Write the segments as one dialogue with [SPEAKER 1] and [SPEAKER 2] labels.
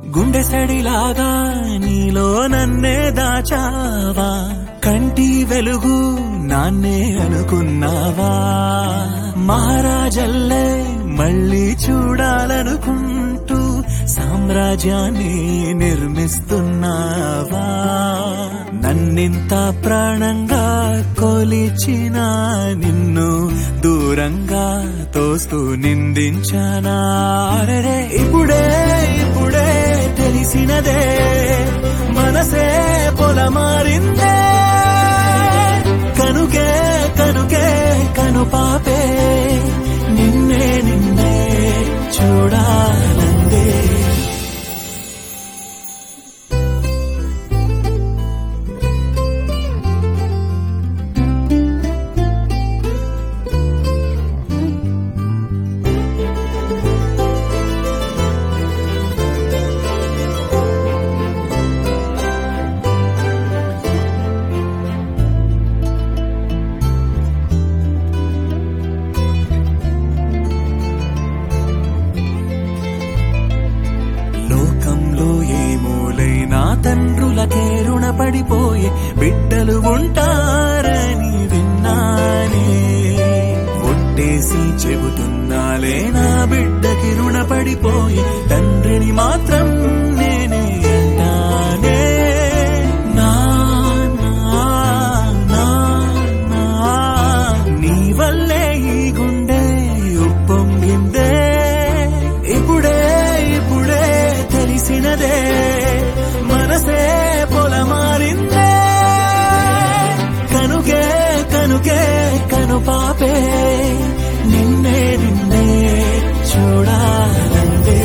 [SPEAKER 1] గుండె సడిలాగా నీలో నన్నే దాచావా కంటి వెలుగు నాన్నే అనుకున్నావా మహారాజల్లే మళ్ళీ చూడాలనుకుంటూ సామ్రాజ్యాన్ని నిర్మిస్తున్నావా నన్నింత ప్రాణంగా కొలిచిన నిన్ను దూరంగా తోస్తూ నిందించానా అరెరే ఇప్పుడే ఇప్పుడే తెలిసినదే మనసే పొలమారిందే కనుకే కనుకే కను పాపే నిన్నే నిన్నే చూడాలందే లోకంలో ఏ మూలైనా తండ్రులకే రుణపడిపోయే బిడ్డలు ఉంటారని విన్నానే ఒట్టేసి చెబుతున్నాలే నా బిడ్డకి రుణపడిపోయే తండ్రిని మాత్రం నేనే అంటానే నా నా నా నా నీ వల్లే ఈ గుండె ఉప్పొంగిందే ఇప్పుడే ఇప్పుడే తెలిసినదే మనసే పొలమారిందే కనుకే కనుకే కను పాపే నిన్నే నిన్నే చూడాలందే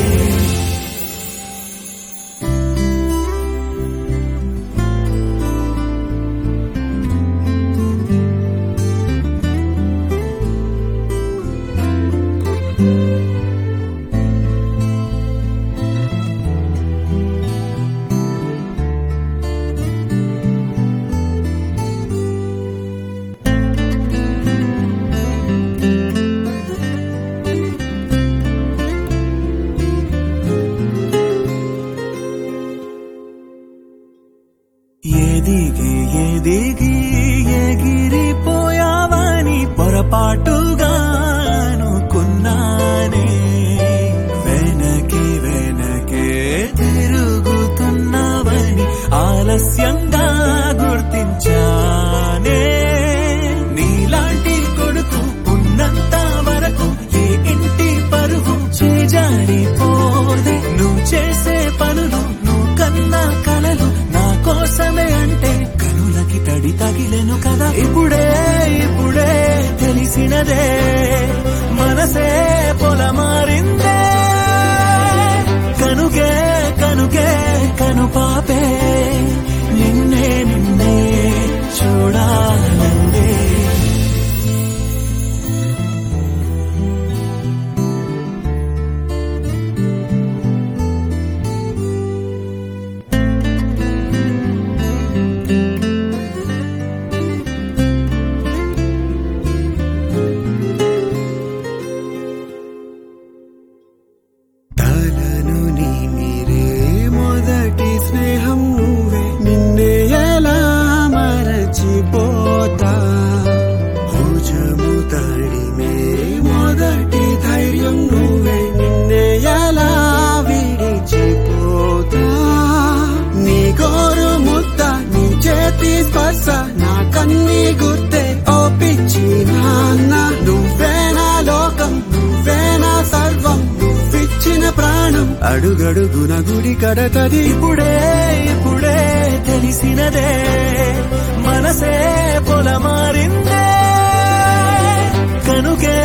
[SPEAKER 1] ఎదిగి ఎదిగి ఎగిరిపోయావని పొరపాటుగా అనుకున్నానే వెనకే వెనకే తిరుగుతున్నావని ఆలస్యంగా గుర్తించానే నీలాంటి కొడుకు ఉన్నంత వరకు ఏ ఇంటి పరువు చేజారిపోదే నువ్వు చేసే పనులు నువ్వు కన్నా కలలు నా కోసమే అంటే కనులకి తడి తగిలెను కదా ఇప్పుడే ఇప్పుడే తెలిసినదే మనసే పొలమారిందే కనుకే కనుకే కను పాపే నిన్నే నిన్నే చూడాలందే
[SPEAKER 2] తలను నీ మీరే మొదటి స్నేహం నువ్వే నిన్నే ఎలా మరచిపోతా భుజము తడిమే మొదటి ధైర్యం నువ్వే నిన్నే ఎలా విడిచిపోతా నీ గోరు ముద్ద నీ చేతి స్పర్శ నా కన్ని గుర్తే ఓ పిచ్చి నాన్న నువ్వే నా లోకం నువ్వే నా సర్వం నువ్విచ్చిన ప్రాణం అడుగడుగున గుడి కడతది
[SPEAKER 1] ఇప్పుడే ఇప్పుడే తెలిసినదే మనసే పొలమారిందే కనుకే